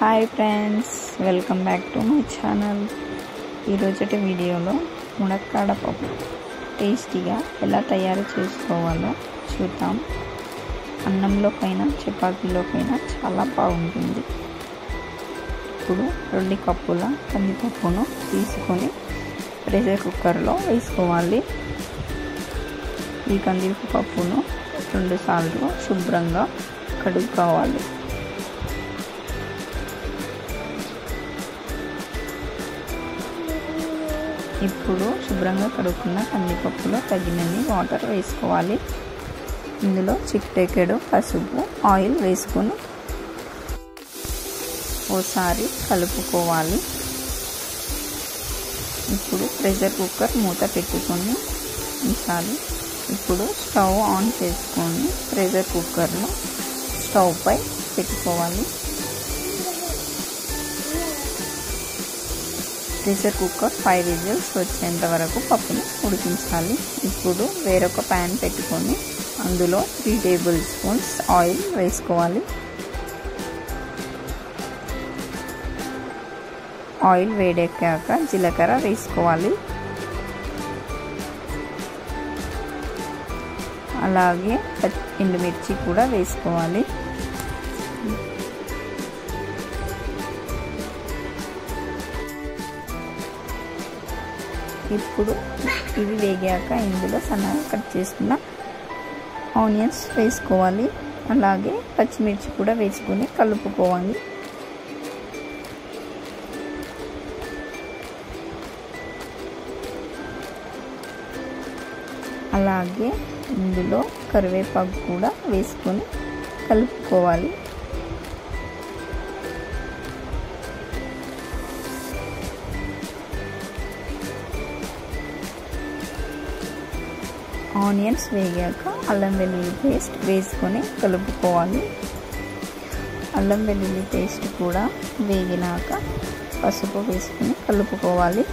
hi friends welcome back to my channel ఈరోజుటి వీడియోలో మునక్కాడ పప్పు టేస్టీగా ఎలా తయారు చేసుకోవాలో చూద్దాం అన్నంలో పైన చపాతీలో పైన చాలా బాగుంటుంది ఇప్పుడు రెండు కప్పుల కందిపప్పును తీసుకొని ప్రెషర్ కుక్కర్లో వేసుకోవాలి ఈ కందిపప్పును రెండు సార్లు శుభ్రంగా కడుక్కోవాలి ఇప్పుడు శుభ్రంగా కడుక్కున్న కందిపప్పులో తగినన్ని వాటర్ వేసుకోవాలి ఇందులో చిట్టెకెడు పసుపు ఆయిల్ వేసుకొని ఓసారి కలుపుకోవాలి ఇప్పుడు ప్రెషర్ కుక్కర్ మూత పెట్టుకొని ఉంచాలి ఇప్పుడు స్టవ్ ఆన్ చేసుకొని ప్రెషర్ కుక్కర్ను స్టవ్ పై పెట్టుకోవాలి ప్రెషర్ కుక్కర్ ఫైవ్ విజిల్స్ వచ్చేంత వరకు పప్పుని ఉడికించాలి ఇప్పుడు వేరొక ప్యాన్ పెట్టుకొని అందులో త్రీ టేబుల్ స్పూన్స్ ఆయిల్ వేసుకోవాలి ఆయిల్ వేడెక్కాక జీలకర్ర వేసుకోవాలి అలాగే ఎండుమిర్చి కూడా వేసుకోవాలి ఇప్పుడు ఇవి వేగాక ఇందులో సన్నగా కట్ చేసుకున్న ఆనియన్స్ వేసుకోవాలి అలాగే పచ్చిమిర్చి కూడా వేసుకొని కలుపుకోవాలి అలాగే ఇందులో కరివేపాకు కూడా వేసుకొని కలుపుకోవాలి ఆనియన్స్ వేగాక అల్లం వెల్లుల్లి పేస్ట్ వేసుకొని కలుపుకోవాలి అల్లం వెల్లుల్లి పేస్ట్ కూడా వేగినాక పసుపు వేసుకొని కలుపుకోవాలి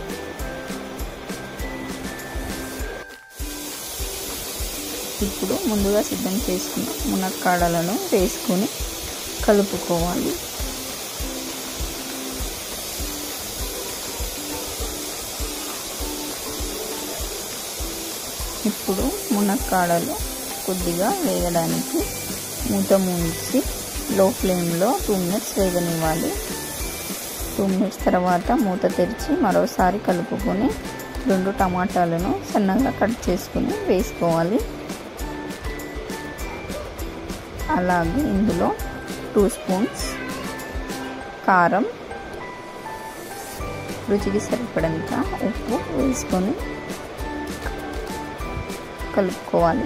ఇప్పుడు ముందుగా సిద్ధం చేసుకున్న మునక్కాడలను వేసుకొని కలుపుకోవాలి ఇప్పుడు మునక్కాడలు కొద్దిగా వేగడానికి మూత ముంచి లో ఫ్లేమ్లో టూ మినిట్స్ వేగనివ్వాలి టూ మినిట్స్ తర్వాత మూత తెరిచి మరోసారి కలుపుకొని రెండు టమాటాలను సన్నగా కట్ చేసుకుని వేసుకోవాలి అలాగే ఇందులో టూ స్పూన్స్ కారం రుచికి సరిపడంత ఉప్పు వేసుకొని కలుపుకోవాలి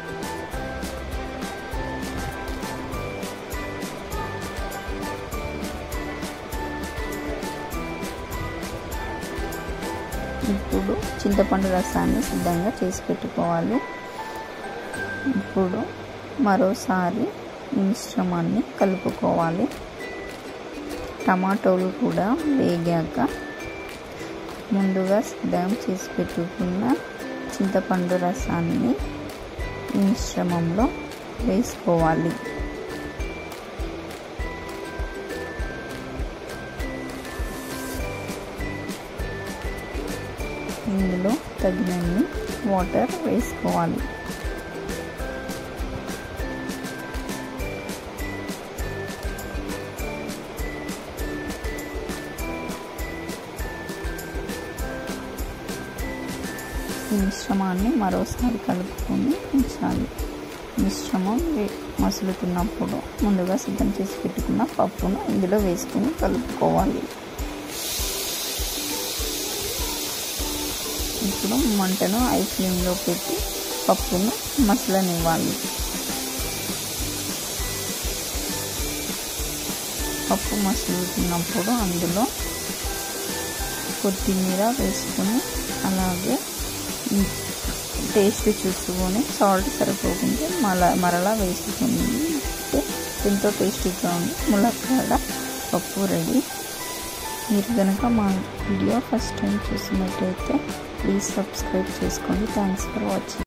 ఇప్పుడు చింతపండు రసాన్ని సిద్ధంగా చేసి పెట్టుకోవాలి ఇప్పుడు మరోసారి మిశ్రమాన్ని కలుపుకోవాలి టమాటోలు కూడా వేగాక ముందుగా సిద్ధం చేసి పెట్టుకున్న చింతపండు రసాన్ని మిశ్రమంలో వేసుకోవాలి ఇందులో తగినన్ని వాటర్ వేసుకోవాలి ఈ మిశ్రమాన్ని మరోసారి కలుపుకొని ఉంచాలి మిశ్రమం మసులుతున్నప్పుడు ముందుగా సిద్ధం చేసి పెట్టుకున్న పప్పును ఇందులో వేసుకుని కలుపుకోవాలి ఇప్పుడు మంటను ఐ ఫ్లేమ్లో పెట్టి పప్పును మసలనివ్వాలి పప్పు మసులుతున్నప్పుడు అందులో కొత్తిమీర వేసుకొని అలాగే టేస్ట్ చూసుకొని సాల్ట్ సరిపోకుంటే మళ్ళా మరలా వేసుకొని ఎంతో టేస్టీగా ఉంది ములక్కాడ పప్పు రెడీ మీరు కనుక మా వీడియో ఫస్ట్ టైం చూసినట్టయితే ప్లీజ్ సబ్స్క్రైబ్ చేసుకోండి థ్యాంక్స్ ఫర్ వాచింగ్